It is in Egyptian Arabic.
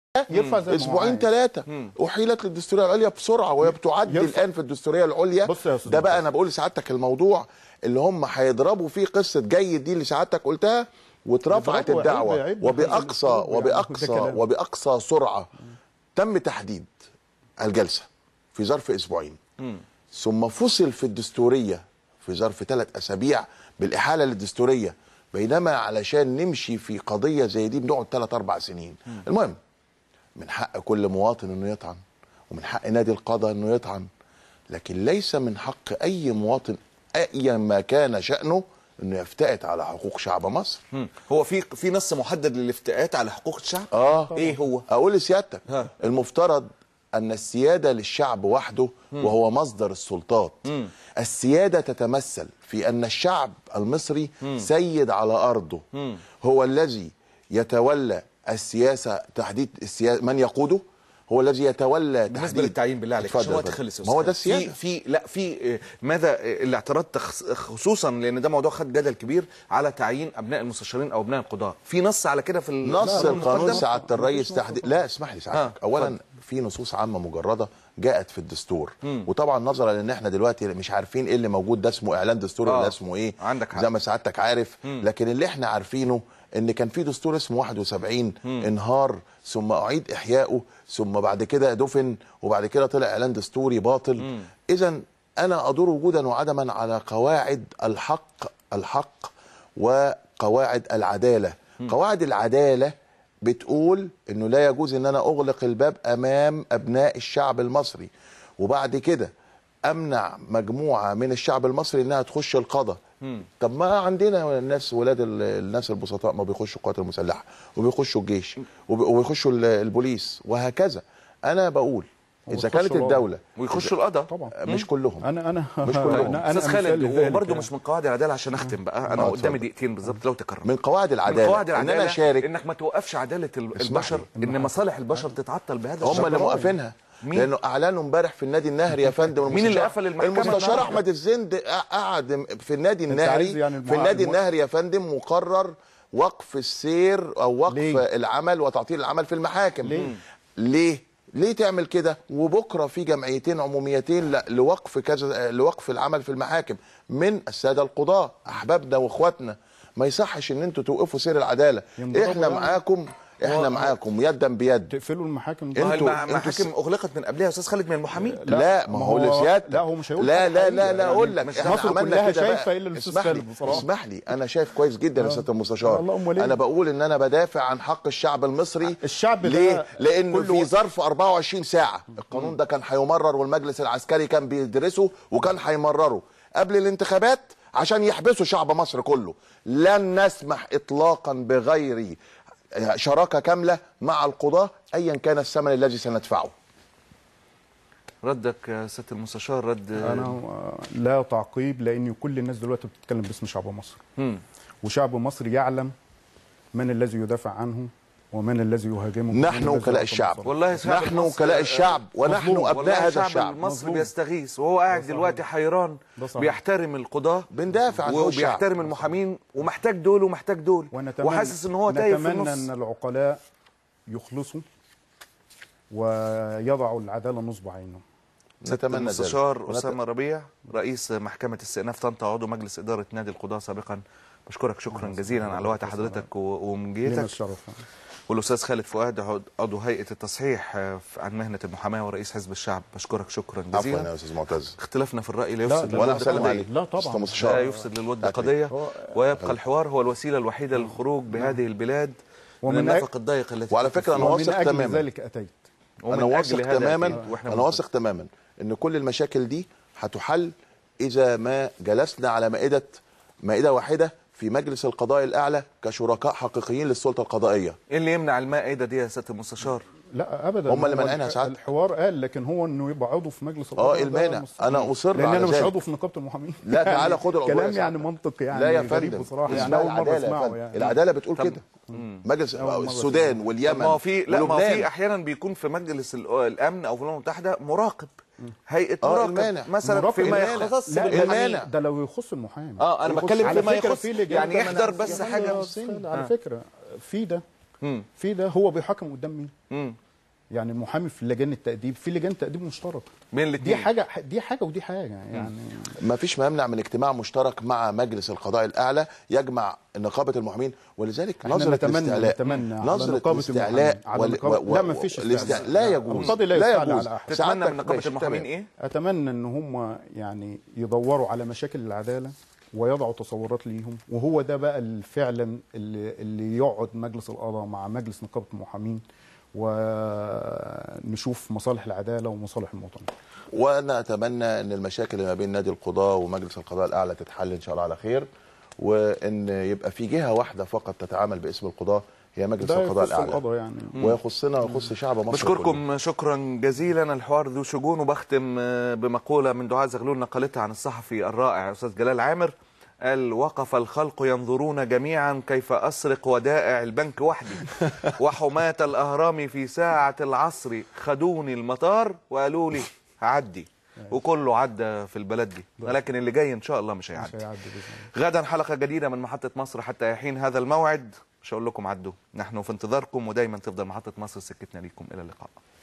يرفع زي ما هو اسبوعين عايز. ثلاثه احيلت للدستوريه العليا بسرعه وهي بتعد يرفع. الان في الدستوريه العليا بص يا أستاذ ده بقى معتز. انا بقول لسعادتك الموضوع اللي هم هيضربوا فيه قصه جيد دي اللي سعادتك قلتها واترفعت يضربوا الدعوه عيب- عيب وباقصى يعني ده وباقصى كلام. وباقصى سرعه تم تحديد الجلسه في ظرف اسبوعين ثم فصل في الدستوريه في ظرف ثلاث اسابيع بالاحاله للدستوريه بينما علشان نمشي في قضيه زي دي بنقعد ثلاث اربع سنين المهم من حق كل مواطن انه يطعن ومن حق نادي القضاء انه يطعن لكن ليس من حق اي مواطن ايا ما كان شانه انه يفتئت على حقوق شعب مصر مم. هو في في نص محدد للافتئات على حقوق الشعب اه ايه هو اقول لسيادتك ها. المفترض ان السياده للشعب وحده وهو مصدر السلطات السياده تتمثل في ان الشعب المصري سيد على ارضه هو الذي يتولى السياسه تحديد السياسه من يقوده هو الذي يتولى بالنسبه تحديد للتعيين بالله عليك عشان اتفضل الوقت اتفضل. خلص يا ما هو أستاذ. ده السياده في في لا في آه، ماذا آه، الاعتراض تخص- خصوصا لان ده موضوع خد جدل كبير على تعيين ابناء المستشارين او ابناء القضاه في نص على كده في نص القانون القانون المقدم؟ سعاده الرئيس تحديد لا اسمح لي سعادتك آه، اولا اتفضل. في نصوص عامه مجرده جاءت في الدستور وطبعا نظرا لان احنا دلوقتي مش عارفين ايه اللي موجود ده اسمه اعلان دستوري آه، ولا اسمه ايه عندك حق. زي ما سعادتك عارف لكن اللي احنا عارفينه ان كان في دستور اسمه 71 انهار ثم اعيد احيائه ثم بعد كده دفن وبعد كده طلع اعلان دستوري باطل اذا انا ادور وجودا وعدما على قواعد الحق الحق وقواعد العداله قواعد العداله بتقول انه لا يجوز ان انا اغلق الباب امام ابناء الشعب المصري وبعد كده امنع مجموعه من الشعب المصري انها تخش القضاء طب ما عندنا الناس ولاد ال- الناس البسطاء ما بيخشوا القوات المسلحه وبيخشوا الجيش وبي- وبيخشوا ال- البوليس وهكذا انا بقول اذا ويخشوا كانت القضاء. الدوله ويخشوا القضاء طبعا مش كلهم انا انا مش كلهم. انا انا استاذ مثال خالد لذلك وبرده يعني. مش من قواعد العداله عشان اختم بقى انا آه، قدامي اتفضل. دقيقتين بالظبط لو تكرم من قواعد من العداله قواعد ان العداله انا اشارك انك ما توقفش عداله ال- اسمح البشر لي. ان مصالح البشر تتعطل بهذا هم الشكل. اللي موقفينها مين؟ لانه اعلانوا امبارح في النادي النهري يا فندم مين اللي المستشار- قفل المحكمة المستشار النهاردة؟ احمد الزند قعد في النادي أنت النهري عايز يعني في النادي المع- النهري يا فندم مقرر وقف السير او وقف ليه؟ العمل وتعطيل العمل في المحاكم ليه؟ ليه ليه تعمل كده وبكره في جمعيتين عموميتين ل- لوقف كذا لوقف العمل في المحاكم من الساده القضاه احبابنا واخواتنا ما يصحش ان انتوا توقفوا سير العداله ينضربوا احنا يعني. معاكم احنا معاكم يدا بيد تقفلوا المحاكم ما دي. هي انتوا- المح- انتوا المحاكم اغلقت من قبلها يا استاذ خالد من المحامين لا, ما ما هو هو- لسيادتك لا، هو مش هيقول لا حاجة لا لا حقيقية لا يعني. اقول لك مش احنا مصر عملنا كلها كده شايفة بقى. إلا الأستاذ اسمح لي خالد بصراحة. اسمح لي انا شايف كويس جدا يا سياده المستشار والله أمال إيه؟ انا بقول ان انا بدافع عن حق الشعب المصري الشعب ده ليه لانه كله- في ظرف 24 ساعه القانون ده كان هيمرر والمجلس العسكري كان بيدرسه وكان هيمرره قبل الانتخابات عشان يحبسوا شعب مصر كله لن نسمح اطلاقا بغير شراكه كامله مع القضاه ايا كان الثمن الذي سندفعه ردك يا سياده المستشار رد انا آه، لا تعقيب لان كل الناس دلوقتي بتتكلم باسم شعب مصر مم. وشعب مصر يعلم من الذي يدافع عنه ومن الذي يهاجمه ومن نحن الذي وكلاء يعطي الشعب مصر. والله شعب نحن مصر- وكلاء الشعب ونحن مظلوم. ابناء هذا الشعب الشعب المصري مظلوم. بيستغيث وهو قاعد صحيح. دلوقتي حيران ده صحيح. بيحترم القضاه بندافع عن حقوق الشعب. وبيحترم المحامين ومحتاج دول ومحتاج دول ونتمنى وحاسس ان هو تايه في نتمنى النص ان العقلاء يخلصوا ويضعوا العداله نصب عينهم نتمنى ذلك. المستشار ونت- اسامه ربيع رئيس محكمه استئناف طنطا عضو مجلس اداره نادي القضاه سابقا بشكرك شكرا جزيلا على وقت حضرتك و- لنا ومجيتك الشرف والاستاذ خالد فؤاد عضو- عضو هيئه التصحيح آه، عن مهنه المحاماه ورئيس حزب الشعب بشكرك شكرا عفوا جزيلا يا استاذ معتز اختلافنا في الراي لا يفسد وانا للود هسلم قضية. عليك لا طبعاً. أستاذ لا مستشار. يفسد للود أكيد. قضيه هو- ويبقى الحوار هو الوسيله الوحيده للخروج بهذه البلاد من ومن النفق الضيق التي وعلى تقف فكرة أنا فيه. ومن واثق اجل تماماً. ذلك اتيت ومن انا أجل واثق هذا تماما أكيد، وإحنا انا واثق تماما ان كل المشاكل دي هتحل اذا ما جلسنا على مائده مائده واحده في مجلس القضاء الاعلى كشركاء حقيقيين للسلطه القضائيه ايه اللي يمنع المائده دي يا سياده المستشار لا ابدا هم اللي هو مانعينها الح- ساعات. الحوار قال لكن هو انه يبقى عضو في مجلس اه القضاء إيه ده المانع مستحيل. انا اصر لان على انا مش ذلك. عضو في نقابه المحامين لا تعالى خد العضوية كلام ساعتها. يعني منطقي يعني لا يا غريب فندم بصراحه يعني اسمها اول مره العدالة يا اسمعه فندم. يعني العداله بتقول طب- كده مجلس أول مرة السودان أسمعه. واليمن ما هو في لا ما هو في ولبنان. احيانا بيكون في مجلس ال- الامن او في الامم المتحده مراقب هيئه آه، مراقب المانع. مثلا مراقب فيما المانع. يخص لا إيه بالمحامين. المانع؟ ده لو يخص المحامي اه انا يخص- بتكلم على فيما فكرة يخص في لجان يعني ده يحضر منع- بس يا حاجه أستاذ، على فكره في ده مم. في ده هو بيحكم قدام مين مم. يعني المحامي في لجان التأديب في لجان تأديب مشتركة بين دي الاثنين حاجة دي حاجة ودي حاجة يعني ما فيش ما يمنع من اجتماع مشترك مع مجلس القضاء الاعلى يجمع نقابه المحامين ولذلك احنا نظره نتمنى- الاستعلاء نتمنى على نظره نقابة الاستعلاء المحامين، على وال- نقابة- و- لا، و- ما فيش الاستعلاء استعلاء. لا لا، يجوز القاضي لا يستعلى على أحد. تتمنى سعادتك من نقابه ماشي، المحامين تمام. ايه اتمنى ان هم يعني يدوروا على مشاكل العداله ويضعوا تصورات ليهم وهو ده بقى اللي فعلا اللي, اللي يقعد مجلس القضاء مع مجلس نقابه المحامين ونشوف مصالح العداله ومصالح المواطنين وانا اتمنى ان المشاكل اللي ما بين نادي القضاء ومجلس القضاء الاعلى تتحل ان شاء الله على خير وان يبقى في جهه واحده فقط تتعامل باسم القضاء هي مجلس ده القضاء يخص الاعلى القضاء يعني ويخصنا ويخص شعب مصر كله. بشكركم شكرا جزيلا الحوار ذو شجون وبختم آه، بمقولة من دعاء زغلول نقلتها عن الصحفي الرائع أستاذ جلال عامر قال وقف الخلق ينظرون جميعا كيف أسرق ودائع البنك وحدي وحماة الأهرام في ساعة العصر خدوني المطار وقالوا لي عدي وكله عدى في البلد دي ولكن اللي جاي إن شاء الله مش مش هيعدي هيعدي باذن الله غدا حلقة جديدة من محطة مصر حتى يحين هذا الموعد مش هقول لكم عدوا نحن في انتظاركم ودايما تفضل محطة مصر سكتنا ليكم إلى اللقاء